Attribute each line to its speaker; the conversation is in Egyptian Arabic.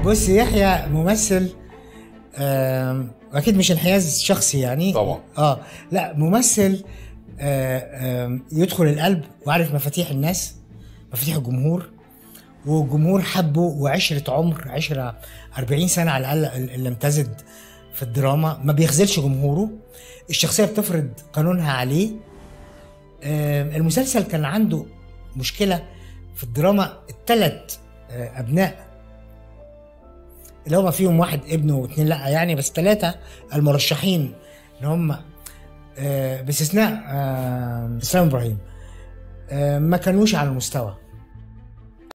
Speaker 1: بص يحيى ممثل آم، واكيد مش انحياز شخصي يعني
Speaker 2: طبعا.
Speaker 1: اه لا ممثل آه، آم، يدخل القلب وعارف مفاتيح الناس مفاتيح الجمهور والجمهور حبه وعشرة عمر عشرة 40 سنة على الأقل اللي امتزج في الدراما ما بيخذلش جمهوره الشخصية بتفرض قانونها عليه آم، المسلسل كان عنده مشكلة في الدراما الثلاث أبناء اللي هما فيهم واحد ابنه واثنين لا يعني بس ثلاثة المرشحين اللي هم آه، باستثناء آه، اسلام ابراهيم آه، ما كانوش على المستوى